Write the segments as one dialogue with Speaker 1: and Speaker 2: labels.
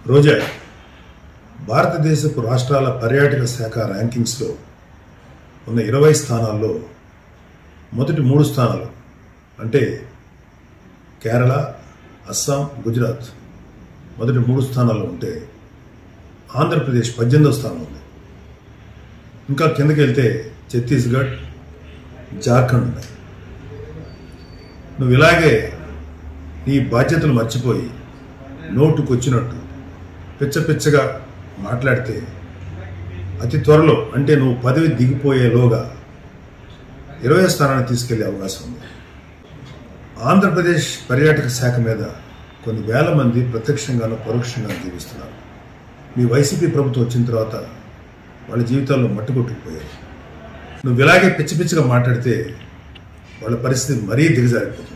Speaker 1: రోజా భారతదేశపు రాష్ట్రాల పర్యాటక శాఖ ర్యాంకింగ్స్లో ఉన్న ఇరవై స్థానాల్లో మొదటి మూడు స్థానాలు అంటే కేరళ అస్సాం గుజరాత్ మొదటి మూడు స్థానాల్లో ఉంటే ఆంధ్రప్రదేశ్ పద్దెనిమిదో స్థానం ఉంది ఇంకా కిందకి వెళ్తే ఛత్తీస్గఢ్ జార్ఖండ్ ఉన్నాయి నువ్వు ఇలాగే నీ బాధ్యతలు మర్చిపోయి నోటుకొచ్చినట్టు పిచ్చ పిచ్చగా మాట్లాడితే అతి త్వరలో అంటే నువ్వు పదవి దిగిపోయేలోగా ఇరవై స్థానాన్ని తీసుకెళ్లే అవకాశం ఉంది ఆంధ్రప్రదేశ్ పర్యాటక శాఖ మీద కొన్ని వేల మంది ప్రత్యక్షంగానూ పరోక్షంగా జీవిస్తున్నారు మీ వైసీపీ ప్రభుత్వం వచ్చిన తర్వాత వాళ్ళ జీవితాల్లో మట్టుకొట్టుకుపోయారు నువ్వు ఇలాగే పిచ్చి పిచ్చిగా మాట్లాడితే వాళ్ళ పరిస్థితి మరీ దిగజారిపోతుంది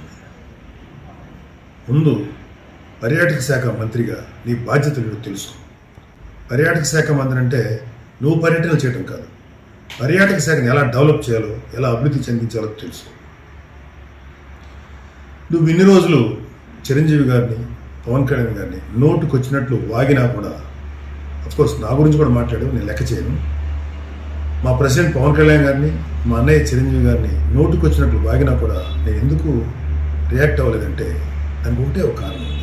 Speaker 1: ముందు పర్యాటక శాఖ మంత్రిగా నీ బాధ్యతలు ఏంటో తెలుసుకో పర్యాటక శాఖ మంత్రి అంటే నువ్వు పర్యటనలు చేయడం కాదు పర్యాటక శాఖను ఎలా డెవలప్ చేయాలో ఎలా అభివృద్ధి చెందించాలో తెలుసుకో నువ్వు ఇన్ని రోజులు చిరంజీవి గారిని పవన్ కళ్యాణ్ గారిని నోటుకు వచ్చినట్లు వాగినా కూడా కోర్స్ నా గురించి కూడా మాట్లాడు నేను లెక్క చేయను మా ప్రెసిడెంట్ పవన్ కళ్యాణ్ గారిని మా అన్నయ్య చిరంజీవి గారిని నోటుకు వచ్చినట్లు వాగినా కూడా నేను ఎందుకు రియాక్ట్ అవ్వలేదంటే దానికి ఒకటే ఒక కారణం ఉంది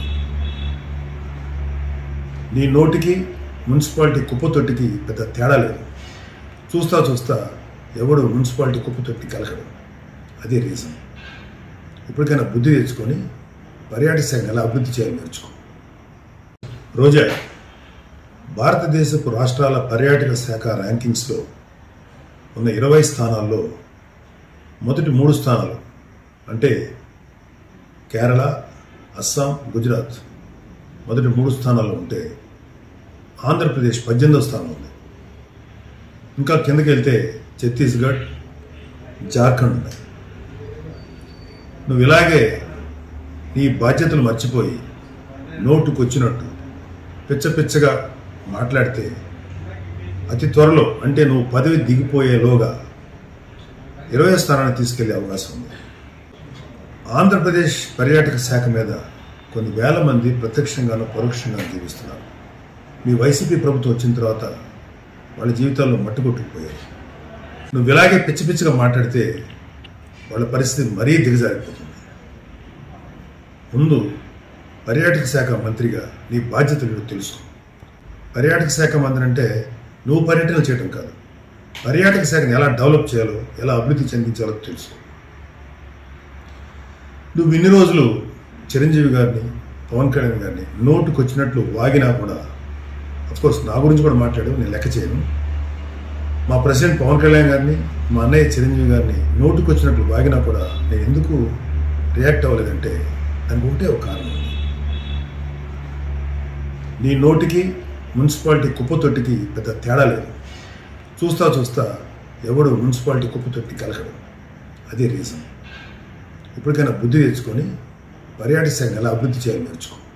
Speaker 1: నీ నోటికి మున్సిపాలిటీ కుప్పతొట్టికి పెద్ద తేడా లేదు చూస్తా చూస్తా ఎవడు మున్సిపాలిటీ కుప్పతొట్టి కలకడు అదే రీజన్ ఇప్పటికైనా బుద్ధి తెచ్చుకొని పర్యాటక శాఖ ఎలా అభివృద్ధి చేయాలి నేర్చుకో రోజా భారతదేశపు రాష్ట్రాల పర్యాటక శాఖ ర్యాంకింగ్స్లో ఉన్న ఇరవై స్థానాల్లో మొదటి మూడు స్థానాలు అంటే కేరళ అస్సాం గుజరాత్ మొదటి మూడు స్థానాల్లో ఉంటే ఆంధ్రప్రదేశ్ పద్దెనిమిదో స్థానం ఉంది ఇంకా కిందకి వెళ్తే ఛత్తీస్గఢ్ జార్ఖండ్ ఉన్నాయి నువ్వు ఇలాగే నీ బాధ్యతలు మర్చిపోయి నోటుకొచ్చినట్టు పిచ్చ పిచ్చగా మాట్లాడితే అతి త్వరలో అంటే నువ్వు పదవి దిగిపోయేలోగా ఇరవై స్థానాన్ని తీసుకెళ్లే అవకాశం ఉంది ఆంధ్రప్రదేశ్ పర్యాటక శాఖ మీద కొన్ని వేల మంది ప్రత్యక్షంగానూ పరోక్షంగా జీవిస్తున్నారు మీ వైసీపీ ప్రభుత్వం వచ్చిన తర్వాత వాళ్ళ జీవితాల్లో మట్టుకొట్టుకుపోయారు నువ్వు ఇలాగే పిచ్చి పిచ్చిగా మాట్లాడితే వాళ్ళ పరిస్థితి మరీ దిగజారిపోతుంది ముందు పర్యాటక శాఖ మంత్రిగా నీ బాధ్యతలు ఏంటో తెలుసుకో పర్యాటక శాఖ మంత్రి అంటే నువ్వు పర్యటనలు చేయడం కాదు పర్యాటక శాఖను ఎలా డెవలప్ చేయాలో ఎలా అభివృద్ధి చెందించాలో తెలుసుకో నువ్వు ఇన్ని రోజులు చిరంజీవి గారిని పవన్ కళ్యాణ్ గారిని నోటుకు వచ్చినట్లు వాగినా కూడా కోర్స్ నా గురించి కూడా మాట్లాడు నేను లెక్క చేయను మా ప్రెసిడెంట్ పవన్ కళ్యాణ్ గారిని మా అన్నయ్య చిరంజీవి గారిని నోటుకు వచ్చినట్లు వాగినా కూడా నేను ఎందుకు రియాక్ట్ అవ్వలేదంటే దానికి ఒకటే ఒక కారణం ఉంది నీ నోటికి మున్సిపాలిటీ కుప్పతొట్టికి పెద్ద తేడా లేదు చూస్తా చూస్తా ఎవడు మున్సిపాలిటీ కుప్పతొట్టి కలకడు అదే రీజన్ ఇప్పటికైనా బుద్ధి తెచ్చుకొని పర్యాటక శాఖను ఎలా అభివృద్ధి చేయాలి నేర్చుకో